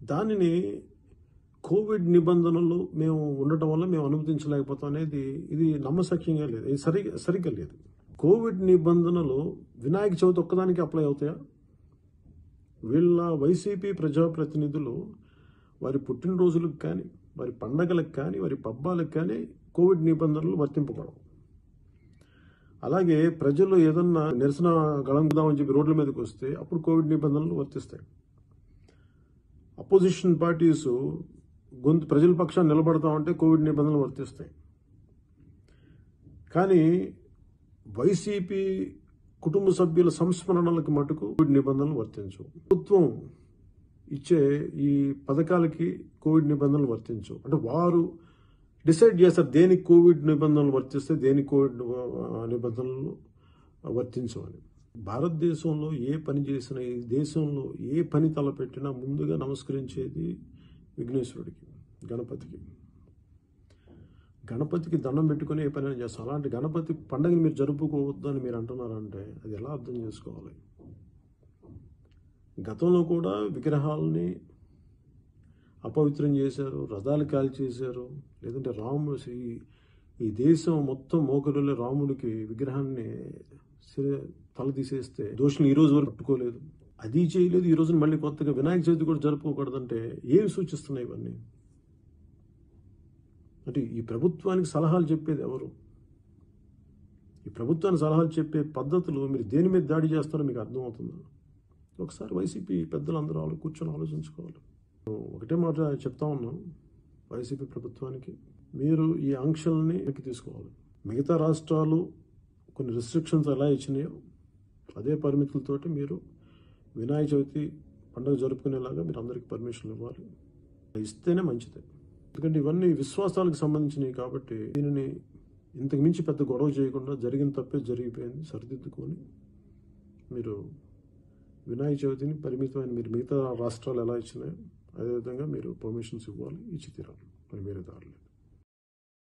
దానిని కోవిడ్ నిబంధనలు మేము ఉండటం వల్ల మేము అనుమతించలేకపోతాం అనేది ఇది నమ్మశక్యంగా లేదు ఇది సరి సరిగ్గా లేదు కోవిడ్ నిబంధనలు వినాయక చవితి ఒక్కదానికి అప్లై అవుతాయా వీళ్ళ వైసీపీ ప్రజాప్రతినిధులు వారి పుట్టినరోజులకు కానీ వారి పండగలకు కానీ వారి పబ్బాలకు కానీ కోవిడ్ నిబంధనలు వర్తింపబడవు అలాగే ప్రజలు ఏదన్నా నిరసన గళందామని చెప్పి రోడ్ల మీదకి వస్తే అప్పుడు కోవిడ్ నిబంధనలు వర్తిస్తాయి అపోజిషన్ పార్టీస్ గొంతు ప్రజల పక్షాన్ని నిలబడతామంటే కోవిడ్ నిబంధనలు వర్తిస్తాయి కానీ వైసీపీ కుటుంబ సభ్యుల సంస్మరణలకు మటుకు కోవిడ్ నిబంధనలు వర్తించవు ప్రభుత్వం ఇచ్చే ఈ పథకాలకి కోవిడ్ నిబంధనలు వర్తించవు అంటే వారు డిసైడ్ చేస్తారు దేనికి కోవిడ్ నిబంధనలు వర్తిస్తే దేనికి కోవిడ్ ఆ, నిబంధనలు వర్తించవని భారతదేశంలో ఏ పని చేసినా ఈ దేశంలో ఏ పని తలపెట్టినా ముందుగా నమస్కరించేది విఘ్నేశ్వరుడికి గణపతికి గణపతికి దండం పెట్టుకుని ఏ పని చేస్తాం అలాంటి గణపతి పండుగని మీరు జరుపుకోవద్దని మీరు అంటున్నారంటే అది ఎలా అర్థం చేసుకోవాలి గతంలో కూడా విగ్రహాలని అపవిత్రం చేశారు రథాలు కాల్ చేశారు లేదంటే రాముడు ఈ ఈ దేశం మొత్తం మోకరులే రాముడికి విగ్రహాన్ని సిర- తల తీసేస్తే దోషులు ఈ రోజు వరకు పట్టుకోలేదు అది చేయలేదు ఈ రోజున మళ్ళీ కొత్తగా వినాయక చవితి కూడా జరుపుకోకూడదంటే ఏమి సూచిస్తున్నాయి ఇవన్నీ అంటే ఈ ప్రభుత్వానికి సలహాలు చెప్పేది ఎవరు ఈ ప్రభుత్వానికి సలహాలు చెప్పే పద్ధతులు మీరు దేని మీద దాడి చేస్తారో మీకు అర్థమవుతుందా ఒకసారి వైసీపీ పెద్దలు అందరూ ఆలో కూర్చొని ఆలోచించుకోవాలి ఒకటే మాట చెప్తా ఉన్నాం వైసీపీ ప్రభుత్వానికి మీరు ఈ ఆంక్షల్ని వెనక్కి తీసుకోవాలి మిగతా రాష్ట్రాలు కొన్ని రెస్ట్రిక్షన్స్ ఎలా ఇచ్చినాయో అదే పరిమితులతోటి మీరు వినాయక చవితి పండుగ జరుపుకునేలాగా మీరు అందరికీ పర్మిషన్ ఇవ్వాలి ఇస్తేనే మంచిది ఎందుకంటే ఇవన్నీ విశ్వాసాలకు సంబంధించినవి కాబట్టి దీనిని ఇంతకు మించి పెద్ద గొడవ చేయకుండా జరిగిన తప్పే జరిగిపోయింది సరిదిద్దుకొని మీరు వినాయక చవితిని పరిమితమైన మీరు మిగతా రాష్ట్రాలు ఎలా ఇచ్చినాయో అదేవిధంగా మీరు పర్మిషన్స్ ఇవ్వాలి ఇచ్చి తీరాలి మరి వేరే దారి లేదు